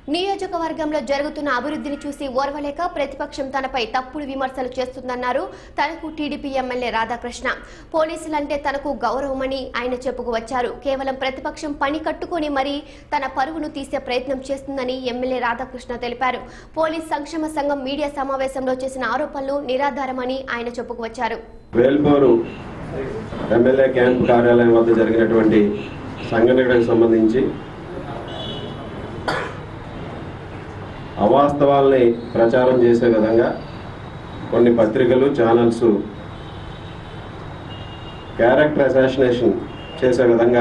నియోజకవర్గంలో జరుగుతున్న అభివృద్ధిని చూసి ఓర్వలేక ప్రతిపక్షం తనపై తప్పుడు విమర్శలు చేస్తుందన్నారు తనకు టీడీపీ ఎమ్మెల్యే రాధాకృష్ణ పోలీసులంటే తనకు గౌరవమని ఆయన చెప్పుకువచ్చారు కేవలం ప్రతిపక్షం పని కట్టుకొని మరీ తన పరువును తీసే ప్రయత్నం చేస్తుందని ఎమ్మెల్యే రాధాకృష్ణ తెలిపారు పోలీస్ సంక్షేమ సంఘం మీడియా సమావేశంలో చేసిన ఆరోపణలు నిరాధారమని ఆయన చెప్పుకువచ్చారు వేల్పూరు ఎమ్మెల్యే క్యాంప్ కార్యాలయం వద్ద జరిగినటువంటి సంఘటనకు సంబంధించి అవాస్తవాల్ని ప్రచారం చేసే విధంగా కొన్ని పత్రికలు ఛానల్స్ క్యారెక్టర్ అసాసినేషన్ చేసే విధంగా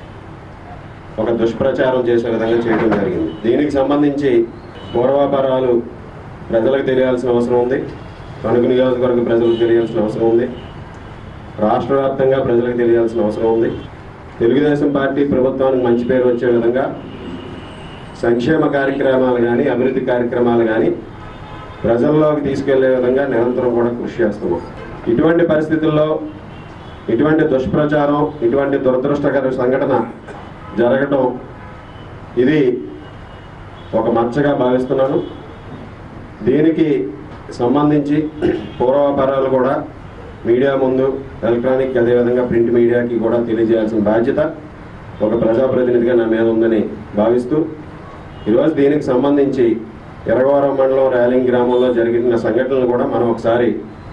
ఒక దుష్ప్రచారం చేసే విధంగా చేయడం జరిగింది దీనికి సంబంధించి పూర్వాపరాలు ప్రజలకు తెలియాల్సిన అవసరం ఉంది తణుకు నియోజకవర్గ ప్రజలకు తెలియాల్సిన అవసరం ఉంది రాష్ట్ర వ్యాప్తంగా ప్రజలకు తెలియాల్సిన అవసరం ఉంది తెలుగుదేశం పార్టీ ప్రభుత్వానికి మంచి పేరు వచ్చే విధంగా సంక్షేమ కార్యక్రమాలు కానీ అభివృద్ధి కార్యక్రమాలు కానీ ప్రజల్లోకి తీసుకెళ్లే విధంగా నిరంతరం కూడా కృషి చేస్తున్నాం ఇటువంటి పరిస్థితుల్లో ఇటువంటి దుష్ప్రచారం ఇటువంటి దురదృష్టకర సంఘటన జరగటం ఇది ఒక మచ్చగా భావిస్తున్నాను దీనికి సంబంధించి పూర్వాపరాలు కూడా మీడియా ముందు ఎలక్ట్రానిక్ అదేవిధంగా ప్రింట్ మీడియాకి కూడా తెలియజేయాల్సిన బాధ్యత ఒక ప్రజాప్రతినిధిగా నా మీద ఉందని భావిస్తూ ఈరోజు దీనికి సంబంధించి ఎరగవరం మండలం ర్యాలింగ్ గ్రామంలో జరిగిన సంఘటనలు కూడా మనం ఒకసారి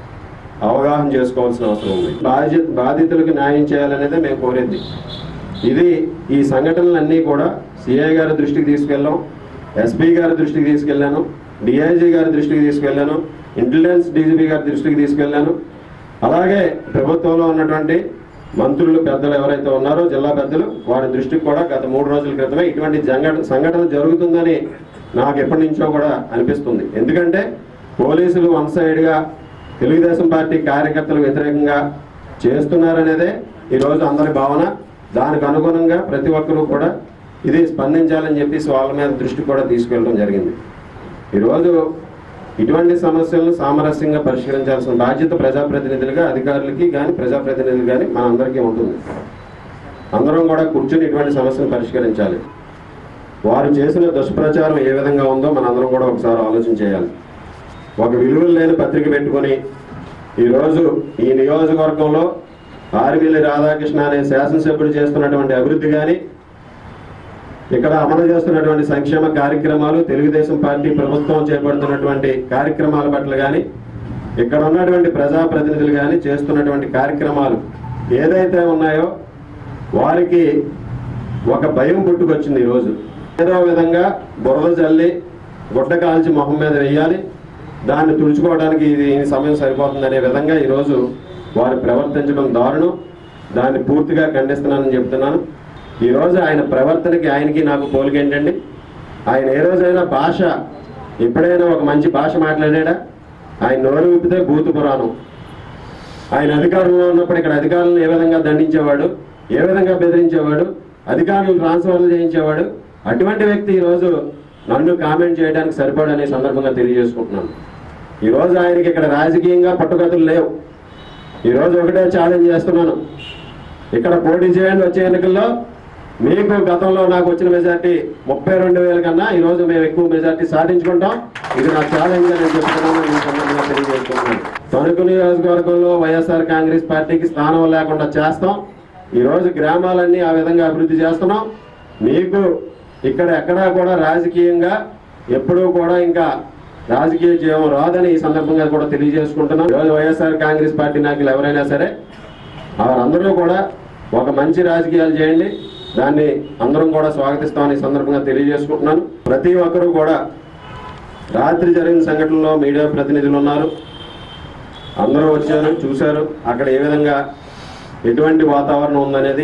అవగాహన చేసుకోవాల్సిన అవసరం ఉంది బాధ్యత బాధితులకు న్యాయం చేయాలనేదే మేము కోరేది ఇది ఈ సంఘటనలన్నీ కూడా సిఐ గారి దృష్టికి తీసుకెళ్ళాం ఎస్పీ గారి దృష్టికి తీసుకెళ్ళాను డిఐజీ గారి దృష్టికి తీసుకెళ్ళాను ఇంటెలిజెన్స్ డీజీపీ గారి దృష్టికి తీసుకెళ్ళాను అలాగే ప్రభుత్వంలో ఉన్నటువంటి మంత్రులు పెద్దలు ఎవరైతే ఉన్నారో జిల్లా పెద్దలు వారి దృష్టికి కూడా గత మూడు రోజుల క్రితమే ఇటువంటి జంగ- సంఘటన జరుగుతుందని నాకు ఎప్పటి నుంచో కూడా అనిపిస్తుంది ఎందుకంటే పోలీసులు వన్ సైడ్గా తెలుగుదేశం పార్టీ కార్యకర్తలకు వ్యతిరేకంగా చేస్తున్నారనేదే ఈరోజు అందరి భావన దానికి అనుగుణంగా ప్రతి ఒక్కరూ కూడా ఇది స్పందించాలని చెప్పేసి వాళ్ళ మీద దృష్టి కూడా తీసుకెళ్ళడం జరిగింది ఈరోజు ఇటువంటి సమస్యలను సామరస్యంగా పరిష్కరించాల్సిన బాధ్యత ప్రజాప్రతినిధులుగా అధికారులకి కానీ ప్రజాప్రతినిధులు కానీ మన అందరికీ ఉంటుంది అందరం కూడా కూర్చొని ఇటువంటి సమస్యను పరిష్కరించాలి వారు చేసిన దుష్ప్రచారం ఏ విధంగా ఉందో మనందరం కూడా ఒకసారి ఆలోచన చేయాలి ఒక విలువలు లేని పత్రిక పెట్టుకొని ఈరోజు ఈ నియోజకవర్గంలో ఆర్విల్లి రాధాకృష్ణ అనే శాసనసభ్యుడు చేస్తున్నటువంటి అభివృద్ధి కానీ ఇక్కడ అమలు చేస్తున్నటువంటి సంక్షేమ కార్యక్రమాలు తెలుగుదేశం పార్టీ ప్రభుత్వం చేపడుతున్నటువంటి కార్యక్రమాల పట్ల కానీ ఇక్కడ ఉన్నటువంటి ప్రజాప్రతినిధులు కానీ చేస్తున్నటువంటి కార్యక్రమాలు ఏదైతే ఉన్నాయో వారికి ఒక భయం పుట్టుకొచ్చింది ఈరోజు ఏదో విధంగా బురద జల్లి గుడ్డ కాల్చి మొహం మీద వేయాలి దాన్ని తుడుచుకోవడానికి ఇది ఈ సమయం సరిపోతుందనే విధంగా ఈరోజు వారు ప్రవర్తించడం దారుణం దాన్ని పూర్తిగా ఖండిస్తున్నానని చెప్తున్నాను ఈరోజు ఆయన ప్రవర్తనకి ఆయనకి నాకు పోలిక ఏంటండి ఆయన ఏ రోజైనా భాష ఎప్పుడైనా ఒక మంచి భాష మాట్లాడాడా ఆయన నోరు విప్పితే భూత పురాణం ఆయన అధికారంలో ఉన్నప్పుడు ఇక్కడ అధికారులను ఏ విధంగా దండించేవాడు ఏ విధంగా బెదిరించేవాడు అధికారులు ట్రాన్స్ఫర్లు చేయించేవాడు అటువంటి వ్యక్తి ఈరోజు నన్ను కామెంట్ చేయడానికి సరిపడనే సందర్భంగా తెలియజేసుకుంటున్నాను ఈరోజు ఆయనకి ఇక్కడ రాజకీయంగా పట్టుకథలు లేవు ఈరోజు ఒకటే ఛాలెంజ్ చేస్తున్నాను ఇక్కడ పోటీ చేయండి వచ్చే ఎన్నికల్లో మీకు గతంలో నాకు వచ్చిన మెజార్టీ ముప్పై రెండు వేల కన్నా ఈరోజు మేము ఎక్కువ మెజార్టీ సాధించుకుంటాం ఇది నా ఛాలెంజ్ అని చెప్తున్నాను ఈ సందర్భంగా తెలియజేస్తున్నాను తణుకు నియోజకవర్గంలో వైఎస్ఆర్ కాంగ్రెస్ పార్టీకి స్థానం లేకుండా చేస్తాం ఈ రోజు గ్రామాలన్నీ ఆ విధంగా అభివృద్ధి చేస్తున్నాం మీకు ఇక్కడ ఎక్కడా కూడా రాజకీయంగా ఎప్పుడూ కూడా ఇంకా రాజకీయ జీవం రాదని ఈ సందర్భంగా కూడా తెలియజేసుకుంటున్నాం ఈరోజు వైఎస్ఆర్ కాంగ్రెస్ పార్టీ నాయకులు ఎవరైనా సరే వారందరూ కూడా ఒక మంచి రాజకీయాలు చేయండి దాన్ని అందరం కూడా స్వాగతిస్తామని ఈ సందర్భంగా తెలియజేసుకుంటున్నాను ప్రతి ఒక్కరూ కూడా రాత్రి జరిగిన సంఘటనలో మీడియా ప్రతినిధులు ఉన్నారు అందరూ వచ్చారు చూశారు అక్కడ ఏ విధంగా ఎటువంటి వాతావరణం ఉందనేది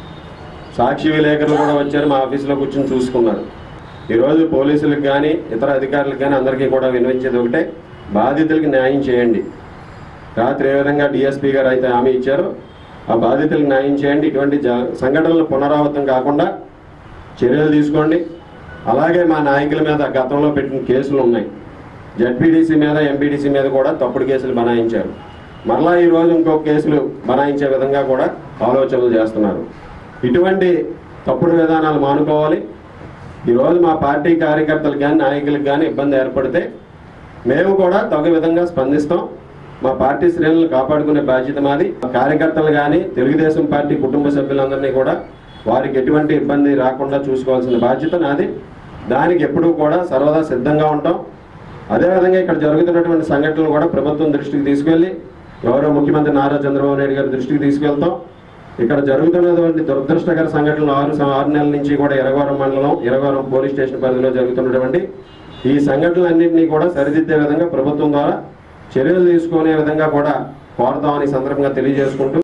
సాక్షి విలేకరులు కూడా వచ్చారు మా ఆఫీసులో కూర్చొని చూసుకున్నారు ఈరోజు పోలీసులకు కానీ ఇతర అధికారులకు కానీ అందరికీ కూడా వినిపించేది ఒకటే బాధితులకు న్యాయం చేయండి రాత్రి ఏ విధంగా డిఎస్పీ గారు అయితే హామీ ఇచ్చారో ఆ బాధితులకు న్యాయం చేయండి ఇటువంటి జ- సంఘటనలు పునరావృతం కాకుండా చర్యలు తీసుకోండి అలాగే మా నాయకుల మీద గతంలో పెట్టిన కేసులు ఉన్నాయి జడ్పీడీసీ మీద ఎంపీడీసీ మీద కూడా తప్పుడు కేసులు బనాయించారు మరలా ఈ రోజు ఇంకో కేసులు బనాయించే విధంగా కూడా ఆలోచనలు చేస్తున్నారు ఇటువంటి తప్పుడు విధానాలు మానుకోవాలి ఈరోజు మా పార్టీ కార్యకర్తలకు కానీ నాయకులకు కానీ ఇబ్బంది ఏర్పడితే మేము కూడా తగు విధంగా స్పందిస్తాం మా పార్టీ శ్రేణులను కాపాడుకునే బాధ్యత మాది కార్యకర్తలు కానీ తెలుగుదేశం పార్టీ కుటుంబ సభ్యులందరినీ కూడా వారికి ఎటువంటి ఇబ్బంది రాకుండా చూసుకోవాల్సిన బాధ్యత నాది దానికి ఎప్పుడూ కూడా సర్వదా సిద్ధంగా ఉంటాం అదేవిధంగా ఇక్కడ జరుగుతున్నటువంటి సంఘటనలు కూడా ప్రభుత్వం దృష్టికి తీసుకెళ్లి గౌరవ ముఖ్యమంత్రి నారా చంద్రబాబు నాయుడు గారి దృష్టికి తీసుకెళ్తాం ఇక్కడ జరుగుతున్నటువంటి దురదృష్టకర సంఘటనలు ఆరు సం- ఆరు నెలల నుంచి కూడా ఎరగవరం మండలం ఎరగవరం పోలీస్ స్టేషన్ పరిధిలో జరుగుతున్నటువంటి ఈ సంఘటనలన్నింటినీ కూడా సరిదిద్దే విధంగా ప్రభుత్వం ద్వారా చర్యలు తీసుకునే విధంగా కూడా కోరతామని ఈ సందర్భంగా తెలియజేసుకుంటూ